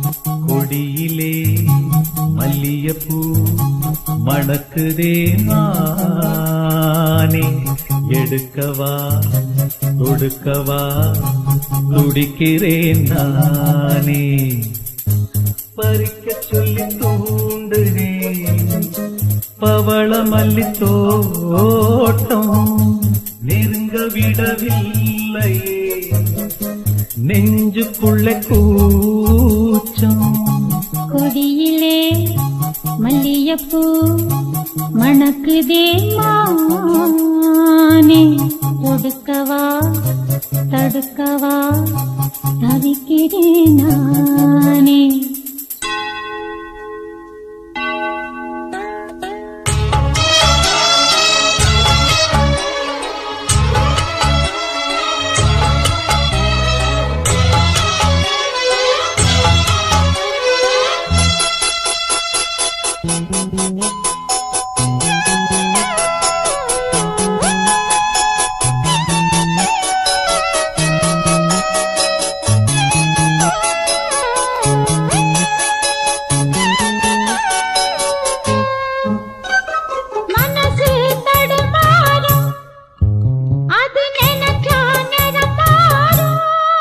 கொடியிலே மல்லியப்பூ மணக்குதே நானே எடுக்கவா தொடுக்கவா துடிக்கிறேன் நானே பறிக்க சொல்லி தூண்டுகிறேன் பவள மல்லி தோட்டம் நெருங்க விடவில்லையே நெஞ்சுக்குள்ள கூச்சம் கொடியிலே மல்லியப்பூ மணக்குதே மானே கொடுக்கவா தடுக்கவா தவிக்கிறேன் நானே மனசு தடுமாறும் அது நினைச்சா நிறம் மாறும்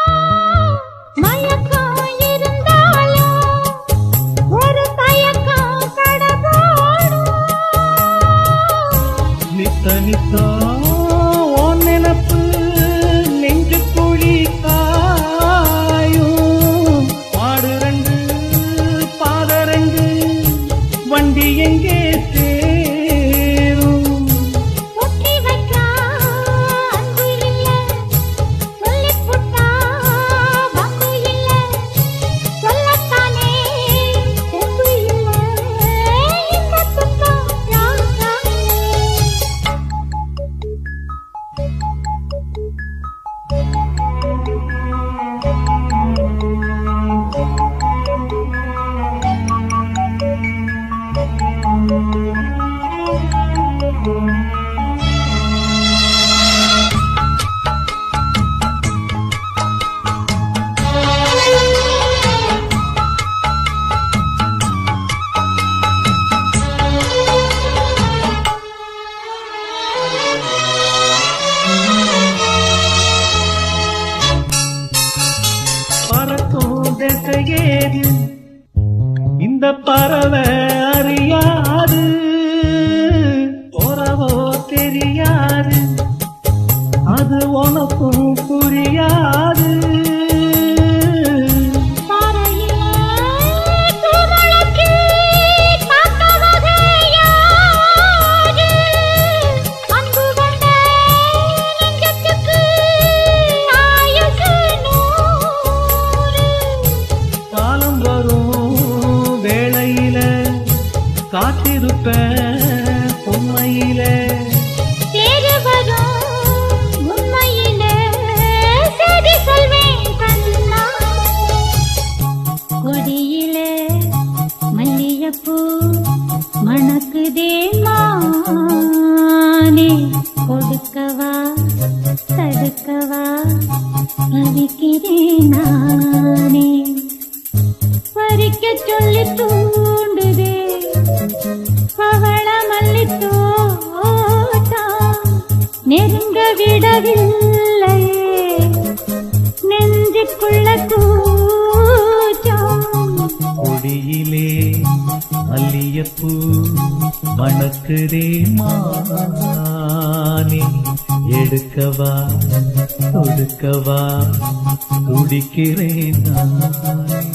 மயக்கம் இருந்தாலும் ஒரு தயக்கம் கடவோடும் நித்த நித்தா உன் நினப்பு நெஞ்சு குழி காயும் பாடு ரெண்டு பாத ரெண்டு வண்டி எங்கே சேரும் ஒட்டி வைக்கா அன்பு இல்ல சொல்லிப் புட்டா வம்பு இல்ல சொல்லத்தானே தெம்பு இல்ல இந்த துக்கம் ராகம் பறக்கும் திசையேது இந்த பறவை அறியாது போறவோ தெரியாது அது உனக்கும் புரியாது பாறையிலே பூமுளைக்கு பார்த்தவகை யாரு? அன்பு கொண்ட நெஞ்சத்துக்கு ஆயுசு நூறு. காலம் வரும் வேளையில காத்திருப்பேன் உண்மையில தேடி வரும் உண்மையிலே செய்தி சொல்வேன் கண்ணா. கொடியிலே மல்லியப்பூ மணக்குதே மானே கொடுக்கவா தடுக்கவா தவிக்கிறேன் நானே பறிக்க சொல்லி தூண்டுதே பவள மல்லி தோட்டம் நெருங்க விடவில்லையே நெஞ்சுக்குள்ள கூச்சம் கொடியிலே மல்லியப்பூ மணக்குதே மானே எடுக்கவா தொடுக்கவா துடிக்கிறேன் நான்